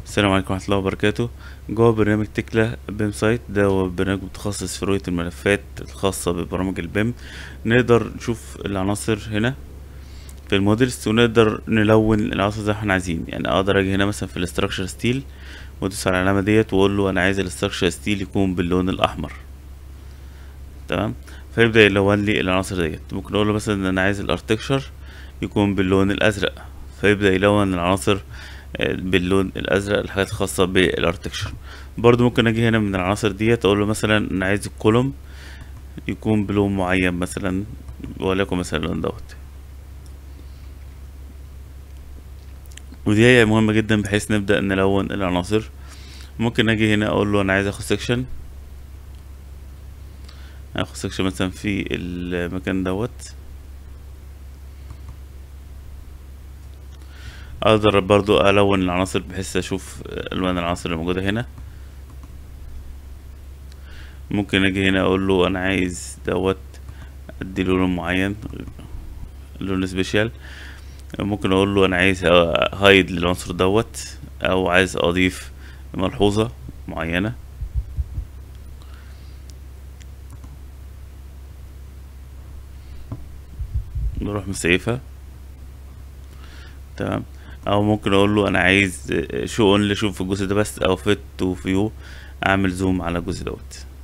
السلام عليكم ورحمة الله وبركاته جوه برنامج تكلا بيم سايت ده هو برنامج متخصص في رؤية الملفات الخاصة ببرامج البيم نقدر نشوف العناصر هنا في المودلز ونقدر نلون العناصر زي ما احنا عايزين يعني اقدر اجي هنا مثلا في الاستراكشر ستيل وادوس على العلامة ديت واقول له انا عايز الاستراكشر ستيل يكون باللون الاحمر تمام فيبدأ يلون لي العناصر ديت ممكن اقول له مثلا ان انا عايز الارتكشر يكون باللون الازرق فيبدأ يلون العناصر باللون الازرق الحاجات الخاصه بالارتكشر برضو ممكن اجي هنا من العناصر ديت اقول له مثلا انا عايز الكولوم يكون بلون معين مثلا وليكن مثلا اللون دوت ودي هي مهمه جدا بحيث نبدا نلون العناصر ممكن اجي هنا اقول له انا عايز اخد سيكشن اخد سيكشن مثلا في المكان دوت اقدر برضو الون العناصر بحيث اشوف الوان العناصر اللي موجوده هنا ممكن اجي هنا اقول له انا عايز دوت ادي لون معين لون سبيشال ممكن اقول له انا عايز هايد للعنصر دوت او عايز اضيف ملحوظه معينه نروح مسيفها تمام او ممكن اقول له انا عايز شو اونلي شوف الجزء ده بس او فيت تو فيو اعمل زوم على الجزء دوت